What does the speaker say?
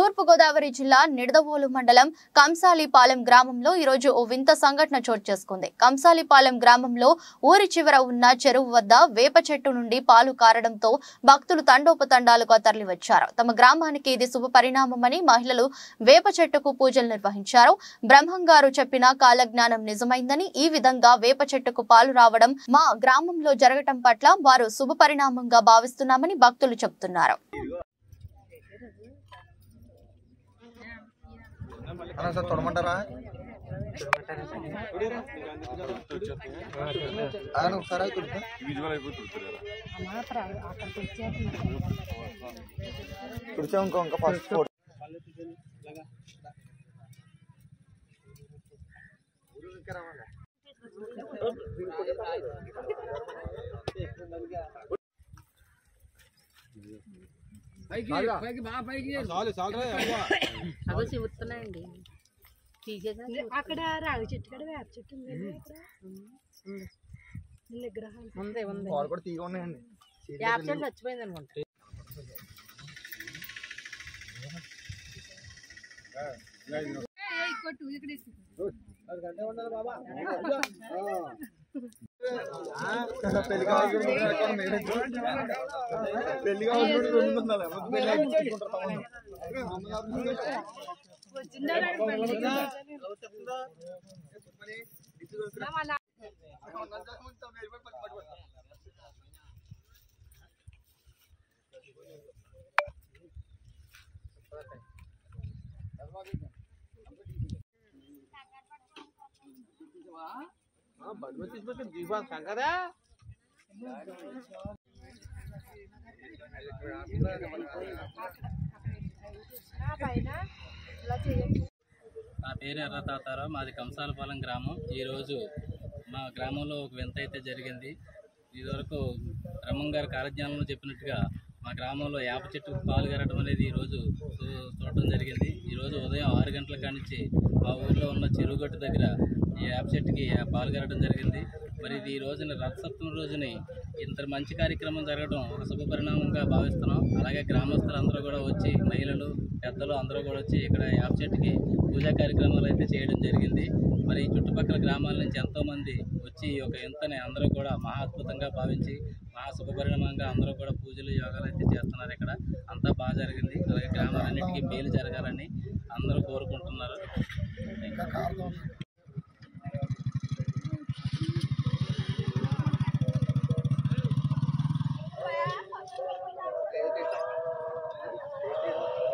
తూర్పుగోదావరి జిల్లా నిడదవోలు మండలం కంసాలిపాలెం గ్రామంలో ఈరోజు ఓ వింత సంఘటన చోటు చేసుకుంది కంసాలిపాలెం గ్రామంలో ఊరి చివర ఉన్న చెరువు వద్ద వేప చెట్టు నుండి పాలు కారడంతో భక్తులు తండోపతండాలుగా తరలివచ్చారు తమ గ్రామానికి ఇది శుభ పరిణామమని మహిళలు వేప చెట్టుకు పూజలు నిర్వహించారు బ్రహ్మంగారు చెప్పిన కాలజ్ఞానం నిజమైందని ఈ విధంగా వేప చెట్టుకు పాలు రావడం మా గ్రామంలో జరగటం పట్ల వారు శుభ పరిణామంగా భావిస్తున్నామని భక్తులు చెబుతున్నారు అన్న సార్ తొడమంటారా ఆయన ఒకసారి అయితే తుడుతా. తుడిచాం ఇంకో ఇంకా ఫస్ట్ ఫోటో అవి చెబుతున్నాయండి తీసేదా అక్కడ రావి చెట్టు కూడా వేప చెట్టు ఉంది ఇక్కడ విగ్రహాలు ఉంది ఉంది వాళ్ళు కూడా తీగ ఉన్నాయండి యాప్ చెట్టు చచ్చిపోయింది అనుకుంటా పెళ్లి కావాలి పెళ్లి కావాలి రెండు ఉండాలి పెళ్లి అయిపోయింది. పైన ఇలా చేయండి నా పేరు ఎర్ర తాతారావు మాది కంసాలపాలెం గ్రామం ఈరోజు మా గ్రామంలో ఒక వింత అయితే జరిగింది ఇదివరకు బ్రహ్మం గారి కాలజ్ఞానంలో చెప్పినట్టుగా మా గ్రామంలో వేప చెట్టు పాలు గరడం అనేది ఈరోజు చూ- చూడటం జరిగింది ఈరోజు ఉదయం ఆరు గంటల కానించి మా ఊర్లో ఉన్న చెరువుగట్టు దగ్గర ఈ వేప చెట్టుకి ఆ పాలు గరడం జరిగింది మరి ఇది ఈ రోజున రథసప్తమి రోజుని ఇంత మంచి కార్యక్రమం జరగడం ఒక శుభ పరిణామంగా భావిస్తున్నాం అలాగే గ్రామస్తులు అందరూ కూడా వచ్చి మహిళలు పెద్దలు అందరూ కూడా వచ్చి ఇక్కడ యాప్ చెట్టుకి పూజా కార్యక్రమాలు అయితే చేయడం జరిగింది మరి ఈ చుట్టుపక్కల గ్రామాల నుంచి ఎంతోమంది వచ్చి ఈ యొక్క ఇంతని అందరూ కూడా మహా అద్భుతంగా భావించి మహా శుభ పరిణామంగా అందరూ కూడా పూజలు యోగాలు అయితే చేస్తున్నారు ఇక్కడ అంతా బాగా జరిగింది అలాగే గ్రామాలన్నిటికీ మేలు జరగాలని అందరూ కోరుకుంటున్నారు